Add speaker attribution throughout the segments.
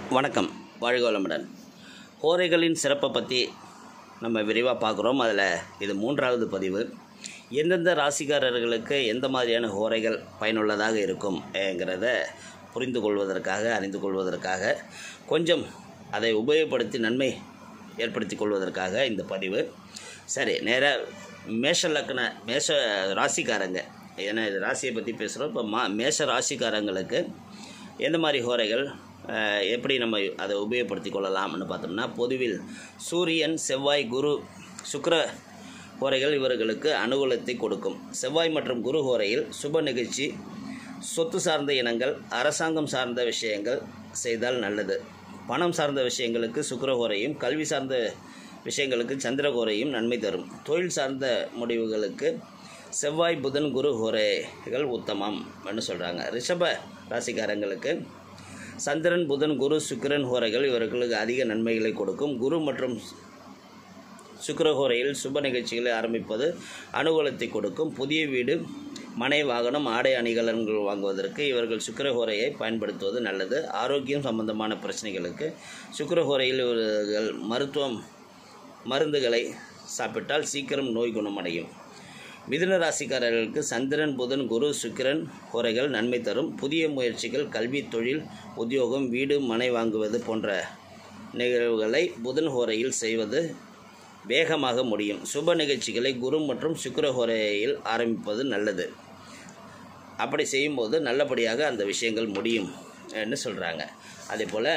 Speaker 1: வணக்கம் வாழ்க வளமுடன் ஹோரைகளின் சிறப்பை பற்றி நம்ம விரிவாக பார்க்குறோம் அதில் இது மூன்றாவது பதிவு எந்தெந்த ராசிக்காரர்களுக்கு எந்த மாதிரியான ஹோரைகள் பயனுள்ளதாக இருக்கும் என்கிறத புரிந்து கொள்வதற்காக அறிந்து கொள்வதற்காக கொஞ்சம் அதை உபயோகப்படுத்தி நன்மை ஏற்படுத்தி கொள்வதற்காக இந்த பதிவு சரி நேராக மேஷ லக்ன மேஷ ராசிக்காரங்க ஏன்னா இது ராசியை பற்றி பேசுகிறோம் இப்போ மா மேஷ ராசிக்காரங்களுக்கு எந்த மாதிரி ஹோரைகள் அஹ், எப்படி நம்ம அதை உபயோகப்படுத்தி கொள்ளலாம்னு பார்த்தோம்னா பொதுவில் சூரியன் செவ்வாய் குரு சுக்கிர ஹோரைகள் இவர்களுக்கு அனுகூலத்தை கொடுக்கும் செவ்வாய் மற்றும் குரு ஹோரையில் சுப நிகழ்ச்சி சொத்து சார்ந்த இனங்கள் அரசாங்கம் சார்ந்த விஷயங்கள் செய்தால் நல்லது பணம் சார்ந்த விஷயங்களுக்கு சுக்கிரஹோரையும் கல்வி சார்ந்த விஷயங்களுக்கு சந்திரகோரையும் நன்மை தரும் தொழில் சார்ந்த முடிவுகளுக்கு செவ்வாய் புதன் குரு ஹோரைகள் உத்தமம் என்று சொல்கிறாங்க ரிஷப ராசிக்காரங்களுக்கு சந்திரன் புதன் குரு சுக்கிரன் ஹோரைகள் இவர்களுக்கு அதிக நன்மைகளை கொடுக்கும் குரு மற்றும் சுக்கிரஹோரையில் சுப நிகழ்ச்சிகளை ஆரம்பிப்பது அனுகூலத்தை கொடுக்கும் புதிய வீடு மனை வாகனம் ஆடை அணிகலன்கள் வாங்குவதற்கு இவர்கள் சுக்கிரஹோரையை பயன்படுத்துவது நல்லது ஆரோக்கியம் சம்பந்தமான பிரச்சனைகளுக்கு சுக்கிரஹோரையில் இவர்கள் மருத்துவம் மருந்துகளை சாப்பிட்டால் சீக்கிரம் நோய் குணமடையும் மிதுன ராசிக்காரர்களுக்கு சந்திரன் புதன் குரு சுக்கிரன் ஹோரைகள் நன்மை தரும் புதிய முயற்சிகள் கல்வி தொழில் உத்தியோகம் வீடு மனை வாங்குவது போன்ற நிகழ்வுகளை புதன் ஹோரையில் செய்வது வேகமாக முடியும் சுப நிகழ்ச்சிகளை குரு மற்றும் சுக்கிர ஹோரையில் ஆரம்பிப்பது நல்லது அப்படி செய்யும்போது நல்லபடியாக அந்த விஷயங்கள் முடியும் என்று சொல்கிறாங்க அதே போல்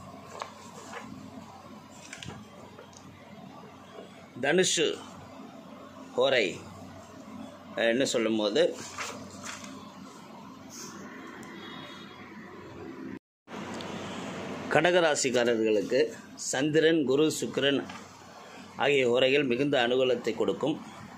Speaker 1: தனுஷு ஹோரை என்ன சொல்லும்போது கடகராசிக்காரர்களுக்கு சந்திரன் குரு சுக்கிரன் ஆகிய உரைகள் மிகுந்த அனுகூலத்தை கொடுக்கும்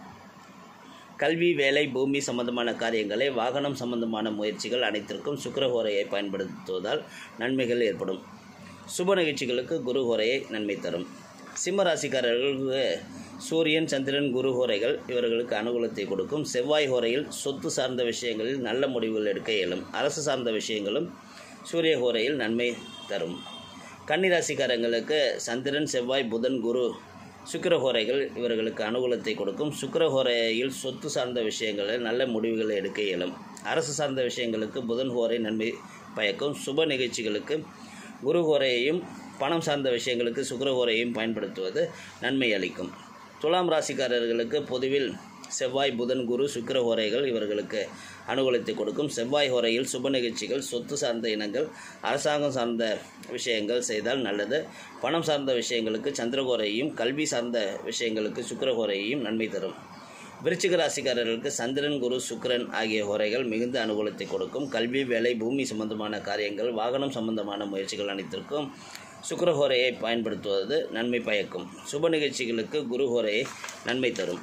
Speaker 1: கல்வி வேலை பூமி சம்பந்தமான காரியங்களை வாகனம் சம்பந்தமான முயற்சிகள் அனைத்திற்கும் சுக்கிரஹோரையை பயன்படுத்துவதால் நன்மைகள் ஏற்படும் சுப நிகழ்ச்சிகளுக்கு குரு ஹோரையை நன்மை தரும் சிம்ம ராசிக்காரர்களுக்கு சூரியன் சந்திரன் குரு ஹோரைகள் இவர்களுக்கு அனுகூலத்தை கொடுக்கும் செவ்வாய் ஹோரையில் சொத்து சார்ந்த விஷயங்களில் நல்ல முடிவுகள் எடுக்க இயலும் அரசு சார்ந்த விஷயங்களும் சூரிய ஹோரையில் நன்மை தரும் கன்னிராசிக்காரங்களுக்கு சந்திரன் செவ்வாய் புதன் குரு சுக்கிரஹோரைகள் இவர்களுக்கு அனுகூலத்தை கொடுக்கும் சுக்கிரஹோரையில் சொத்து சார்ந்த விஷயங்களில் நல்ல முடிவுகளை எடுக்க இயலும் அரசு சார்ந்த விஷயங்களுக்கு புதன் ஹோரை நன்மை பயக்கும் சுப நிகழ்ச்சிகளுக்கு குரு ஹோரையையும் பணம் சார்ந்த விஷயங்களுக்கு சுக்கிரஹோரையும் பயன்படுத்துவது நன்மை அளிக்கும் துலாம் ராசிக்காரர்களுக்கு பொதுவில் செவ்வாய் புதன் குரு சுக்கிர ஹோரைகள் இவர்களுக்கு அனுகூலத்தை கொடுக்கும் செவ்வாய் ஹோரையில் சுப நிகழ்ச்சிகள் சொத்து சார்ந்த இனங்கள் அரசாங்கம் சார்ந்த விஷயங்கள் செய்தால் நல்லது பணம் சார்ந்த விஷயங்களுக்கு சந்திரகோரையும் கல்வி சார்ந்த விஷயங்களுக்கு சுக்கிரஹோரையும் நன்மை தரும் விருச்சிக ராசிக்காரர்களுக்கு சந்திரன் குரு சுக்கிரன் ஆகிய ஹோரைகள் மிகுந்த அனுகூலத்தை கொடுக்கும் கல்வி வேலை பூமி சம்பந்தமான காரியங்கள் வாகனம் சம்பந்தமான முயற்சிகள் அனைத்திற்கும் சுக்கிரஹோரையை பயன்படுத்துவது நன்மை பயக்கும் சுப நிகழ்ச்சிகளுக்கு குருஹோரையை நன்மை தரும்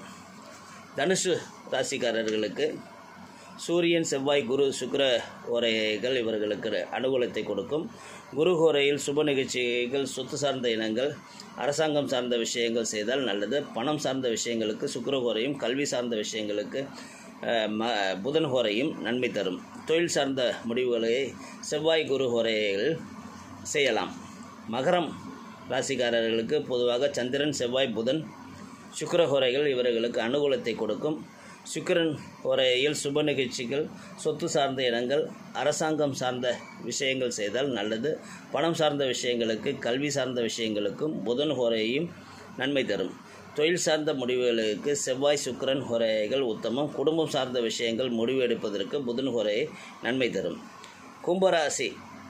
Speaker 1: தனுசு ராசிக்காரர்களுக்கு சூரியன் செவ்வாய் குரு சுக்கிர ஹோரைகள் இவர்களுக்கு அனுகூலத்தை கொடுக்கும் குரு ஹோரையில் சுப நிகழ்ச்சிகள் சொத்து சார்ந்த இனங்கள் அரசாங்கம் சார்ந்த விஷயங்கள் செய்தால் நல்லது பணம் சார்ந்த விஷயங்களுக்கு சுக்கிர ஹோரையும் கல்வி சார்ந்த விஷயங்களுக்கு அஹ், ம புதன் ஹோரையும் நன்மை தரும் தொழில் சார்ந்த முடிவுகளை செவ்வாய் குரு ஹோரைகள் செய்யலாம் மகரம் ராசிக்காரர்களுக்கு பொதுவாக சந்திரன் செவ்வாய் புதன் சுக்கிர ஹோரைகள் இவர்களுக்கு அனுகூலத்தை கொடுக்கும் சுக்கிரன் ஹோரையில் சுப நிகழ்ச்சிகள் சொத்து சார்ந்த இனங்கள் அரசாங்கம் சார்ந்த விஷயங்கள் செய்தால் நல்லது பணம் சார்ந்த விஷயங்களுக்கு கல்வி சார்ந்த விஷயங்களுக்கும் புதன் ஹோரையும் நன்மை தரும் தொழில் சார்ந்த முடிவுகளுக்கு செவ்வாய் சுக்கிரன் ஹோரைகள் உத்தமம் குடும்பம் சார்ந்த விஷயங்கள் முடிவு எடுப்பதற்கு புதன் ஹோரையை நன்மை தரும் கும்பராசி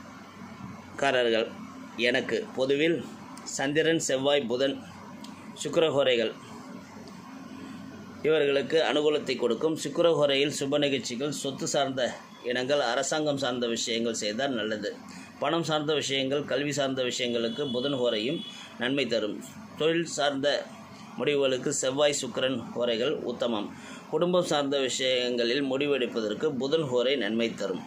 Speaker 1: காரர்கள் எனக்கு பொதுவில் சந்திரன் செவ்வாய் புதன் சுக்கிரஹோரைகள் இவர்களுக்கு அனுகூலத்தை கொடுக்கும் சுக்கிரஹோரையில் சுப நிகழ்ச்சிகள் சொத்து சார்ந்த இனங்கள் அரசாங்கம் சார்ந்த விஷயங்கள் செய்தால் நல்லது பணம் சார்ந்த விஷயங்கள் கல்வி சார்ந்த விஷயங்களுக்கு புதன் ஹோரையும் நன்மை தரும் தொழில் சார்ந்த முடிவுகளுக்கு செவ்வாய் சுக்கிரன் ஹோரைகள் உத்தமம் குடும்பம் சார்ந்த விஷயங்களில் முடிவெடுப்பதற்கு புதன் ஹோரை நன்மை தரும்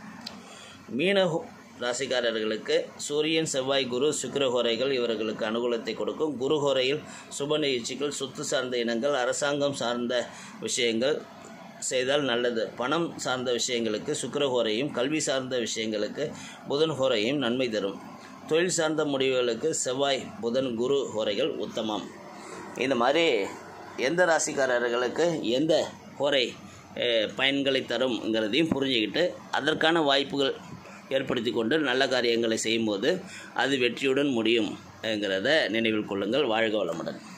Speaker 1: மீன ஹோ- ராசிக்காரர்களுக்கு சூரியன் செவ்வாய் குரு சுக்கிர ஹோரைகள் இவர்களுக்கு அனுகூலத்தை கொடுக்கும் குரு ஹோரையில் சுப நிகழ்ச்சிகள் சொத்து சார்ந்த இனங்கள் அரசாங்கம் சார்ந்த விஷயங்கள் செய்தால் நல்லது பணம் சார்ந்த விஷயங்களுக்கு சுக்கிர ஹோரையும் கல்வி சார்ந்த விஷயங்களுக்கு புதன் ஹோரையும் நன்மை தரும் தொழில் சார்ந்த முடிவுகளுக்கு செவ்வாய் புதன் குரு ஹோரைகள் உத்தமம் இந்த மாதிரி எந்த ராசிக்காரர்களுக்கு எந்த ஹோரை அஹ், பயன்களை தரும்ங்கிறதையும் புரிஞ்சுக்கிட்டு அதற்கான வாய்ப்புகள் ஏற்படுத்தி கொண்டு நல்ல காரியங்களை செய்யும்போது அது வெற்றியுடன் முடியும் என்கிறத நினைவில் கொள்ளுங்கள் வாழ்க வளமுடன்